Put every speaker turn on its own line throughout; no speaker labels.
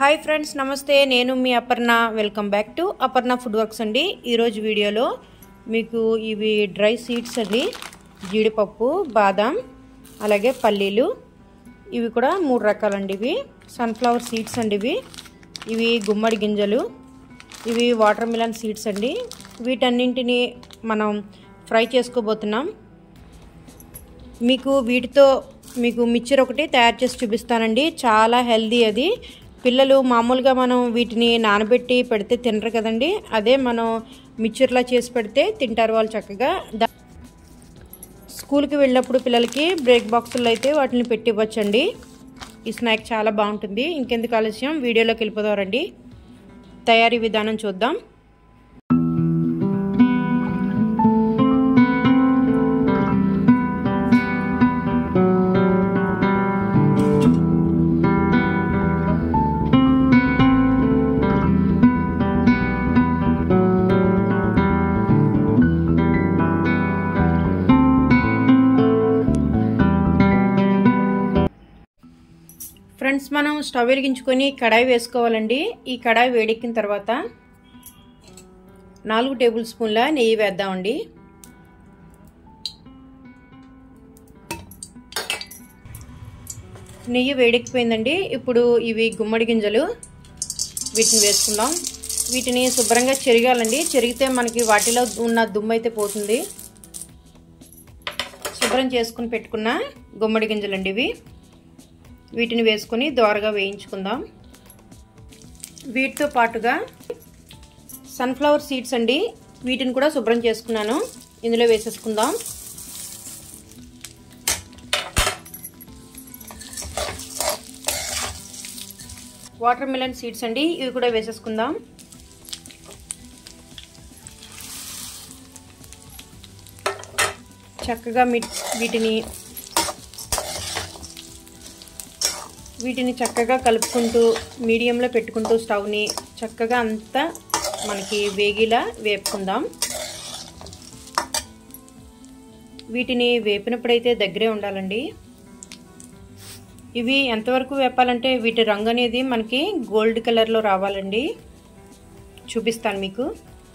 hi friends నమస్తే నేను మీ Aparna welcome back to Aparna food works అండి ఈరోజు వీడియోలో మీకు ఇవి డ్రై సీడ్స్ అండి జీడిపప్పు బాదం అలాగే పల్లీలు ఇవి కూడా మూడు రకాలండి ఇవి సన్ఫ్లవర్ సీడ్స్ అండి ఇవి ఇవి గుమ్మడి గింజలు ఇవి వాటర్ మిలన్ సీడ్స్ అండి వీటన్నింటిని మనం ఫ్రై చేసుకోబోతున్నాం మీకు వీటితో మీకు మిక్చర్ ఒకటి తయారు చేసి చూపిస్తానండి చాలా హెల్దీ అది పిల్లలు మామూలుగా మనం వీటిని నానబెట్టి పెడితే తినరు కదండి అదే మనం మిక్చర్లా చేసి పెడితే తింటారు వాళ్ళు చక్కగా దా స్కూల్కి వెళ్ళినప్పుడు పిల్లలకి బ్రేక్ బాక్సుల్లో అయితే వాటిని పెట్టి ఇవ్వచ్చండి ఈ స్నాక్ చాలా బాగుంటుంది ఇంకెందుకు ఆలస్యం వీడియోలోకి వెళ్ళిపోదారండి తయారీ విధానం చూద్దాం ఫ్రెండ్స్ మనం స్టవ్ వెలిగించుకొని కడాయి వేసుకోవాలండి ఈ కడాయి వేడెక్కిన తర్వాత నాలుగు టేబుల్ స్పూన్ల నెయ్యి వేద్దామండి నెయ్యి వేడెక్కిపోయిందండి ఇప్పుడు ఇవి గుమ్మడి గింజలు వీటిని వేసుకుందాం వీటిని శుభ్రంగా చెరిగాలండి చెరిగితే మనకి వాటిలో ఉన్న దుమ్ము అయితే పోతుంది శుభ్రం చేసుకుని పెట్టుకున్న గుమ్మడి గింజలండి ఇవి వీటిని వేసుకొని దోరగా వేయించుకుందాం వీటితో పాటుగా సన్ఫ్లవర్ సీడ్స్ అండి వీటిని కూడా శుభ్రం చేసుకున్నాను ఇందులో వేసేసుకుందాం వాటర్ మిలన్ సీడ్స్ అండి ఇవి కూడా వేసేసుకుందాం చక్కగా వీటిని వీటిని చక్కగా కలుపుకుంటూ మీడియంలో పెట్టుకుంటూ స్టవ్ని చక్కగా అంతా మనకి వేగిలా వేపుకుందాం వీటిని వేపినప్పుడైతే దగ్గరే ఉండాలండి ఇవి ఎంతవరకు వేపాలంటే వీటి రంగు అనేది మనకి గోల్డ్ కలర్లో రావాలండి చూపిస్తాను మీకు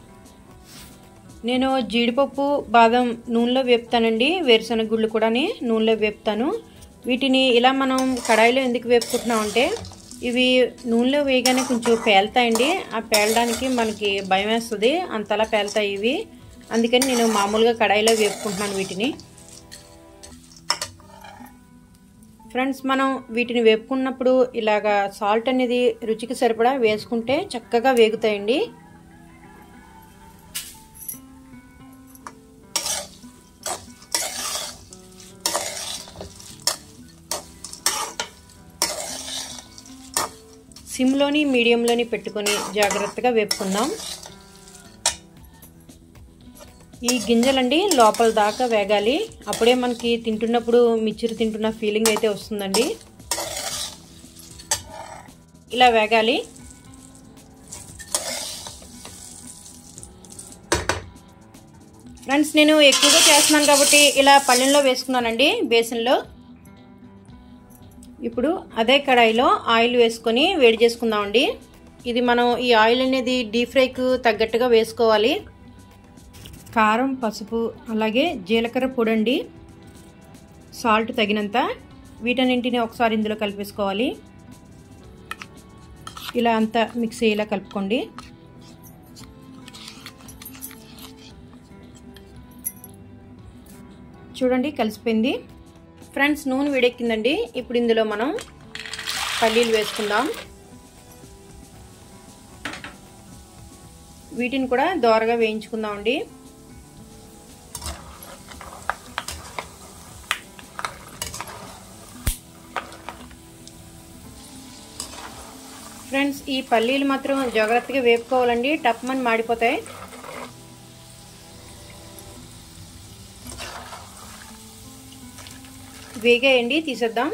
నేను జీడిపప్పు బాదం నూనెలో వేపుతానండి వేరుశనగ గుళ్ళు కూడా నూనెలో వేపుతాను వీటిని ఇలా మనం కడాయిలో ఎందుకు వేపుకుంటున్నాం అంటే ఇవి నూనెలో వేయగానే కొంచెం పేలుతాయండి ఆ పేలడానికి మనకి భయం వేస్తుంది అంతలా పేలుతాయి ఇవి అందుకని నేను మామూలుగా కడాయిలో వేపుకుంటున్నాను వీటిని ఫ్రెండ్స్ మనం వీటిని వేపుకున్నప్పుడు ఇలాగా సాల్ట్ అనేది రుచికి సరిపడా వేసుకుంటే చక్కగా వేగుతాయండి సిమ్లోని మీడియంలోని పెట్టుకొని జాగ్రత్తగా వేపుకుందాం ఈ గింజలండి లోపల దాకా వేగాలి అప్పుడే మనకి తింటున్నప్పుడు మిక్చర్ తింటున్న ఫీలింగ్ అయితే వస్తుందండి ఇలా వేగాలి ఫ్రెండ్స్ నేను ఎక్కువగా చేస్తున్నాను కాబట్టి ఇలా పళ్ళెంలో వేసుకున్నానండి బేసన్లో ఇప్పుడు అదే కడాయిలో ఆయిల్ వేసుకొని వేడి చేసుకుందామండి ఇది మనం ఈ ఆయిల్ అనేది డీప్ ఫ్రైకు తగ్గట్టుగా వేసుకోవాలి కారం పసుపు అలాగే జీలకర్ర పొడండి సాల్ట్ తగినంత వీటన్నింటిని ఒకసారి ఇందులో కలిపేసుకోవాలి ఇలా అంతా మిక్స్ అయ్యేలా కలుపుకోండి చూడండి కలిసిపోయింది ఫ్రెండ్స్ నూనె వేడెక్కిందండి ఇప్పుడు ఇందులో మనం పల్లీలు వేసుకుందాం వీటిని కూడా దోరగా వేయించుకుందామండి ఫ్రెండ్స్ ఈ పల్లీలు మాత్రం జాగ్రత్తగా వేపుకోవాలండి టప్మని మాడిపోతాయి వేగాయండి తీసేద్దాం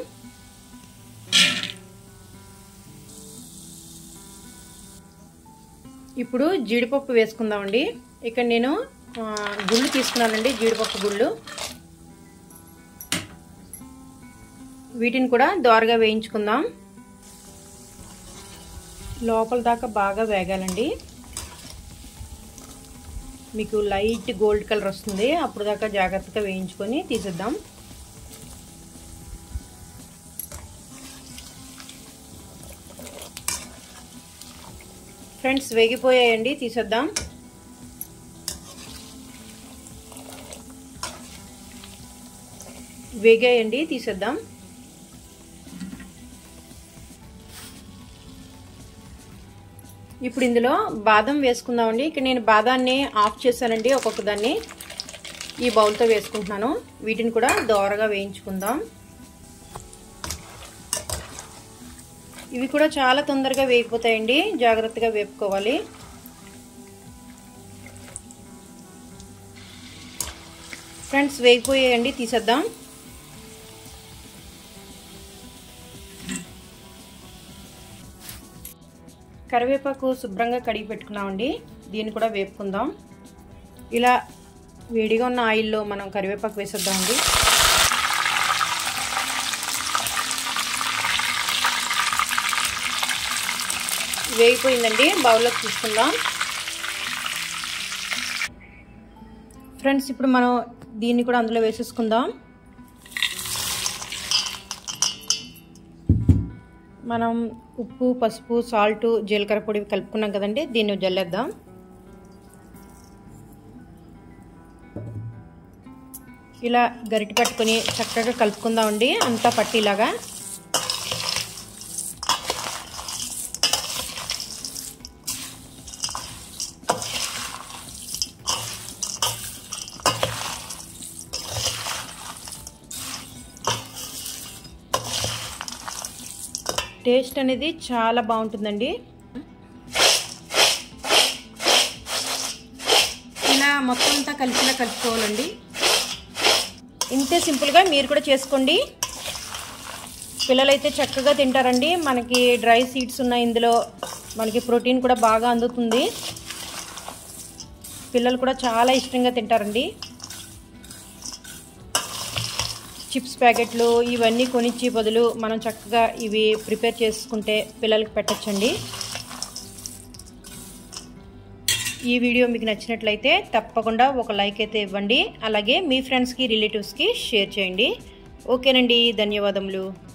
ఇప్పుడు జీడిపప్పు వేసుకుందామండి ఇక్కడ నేను గుళ్ళు తీసుకున్నానండి జీడిపప్పు గుళ్ళు వీటిని కూడా దోరగా వేయించుకుందాం లోపల దాకా బాగా వేగాలండి మీకు లైట్ గోల్డ్ కలర్ వస్తుంది అప్పుడు దాకా జాగ్రత్తగా వేయించుకొని తీసేద్దాం ఫ్రెండ్స్ వేగిపోయాయండి తీసేద్దాం వేగాయండి తీసేద్దాం ఇప్పుడు ఇందులో బాదం వేసుకుందామండి ఇక్కడ నేను బాదాన్ని ఆఫ్ చేశానండి ఒక్కొక్క దాన్ని ఈ బౌల్తో వేసుకుంటున్నాను వీటిని కూడా దోరగా వేయించుకుందాం ఇవి కూడా చాలా తొందరగా వేగిపోతాయండి జాగ్రత్తగా వేపుకోవాలి ఫ్రెండ్స్ వేగిపోయాయండి తీసేద్దాం కరివేపాకు శుభ్రంగా కడిగి పెట్టుకున్నామండి దీన్ని కూడా వేపుకుందాం ఇలా వేడిగా ఉన్న ఆయిల్లో మనం కరివేపాకు వేసేద్దామండి వేగిపోయిందండి బౌల్లోకి తీసుకుందాం ఫ్రెండ్స్ ఇప్పుడు మనం దీన్ని కూడా అందులో వేసేసుకుందాం మనం ఉప్పు పసుపు సాల్ట్ జీలకర్ర పొడి కలుపుకున్నాం కదండి దీన్ని జల్లేద్దాం ఇలా గరిటి పట్టుకొని చక్కగా కలుపుకుందామండి అంతా పట్టిలాగా టేస్ట్ అనేది చాలా బాగుంటుందండి ఇలా మొత్తం అంతా కలిసిలా కలుపుకోవాలండి ఇంతే సింపుల్గా మీరు కూడా చేసుకోండి పిల్లలైతే చక్కగా తింటారండి మనకి డ్రై సీడ్స్ ఉన్నాయి ఇందులో మనకి ప్రోటీన్ కూడా బాగా అందుతుంది పిల్లలు కూడా చాలా ఇష్టంగా తింటారండి చిప్స్ ప్యాకెట్లు ఇవన్నీ కొనిచ్చి బదులు మనం చక్కగా ఇవి ప్రిపేర్ చేసుకుంటే పిల్లలకి పెట్టచ్చండి ఈ వీడియో మీకు నచ్చినట్లయితే తప్పకుండా ఒక లైక్ అయితే ఇవ్వండి అలాగే మీ ఫ్రెండ్స్కి రిలేటివ్స్కి షేర్ చేయండి ఓకేనండి ధన్యవాదములు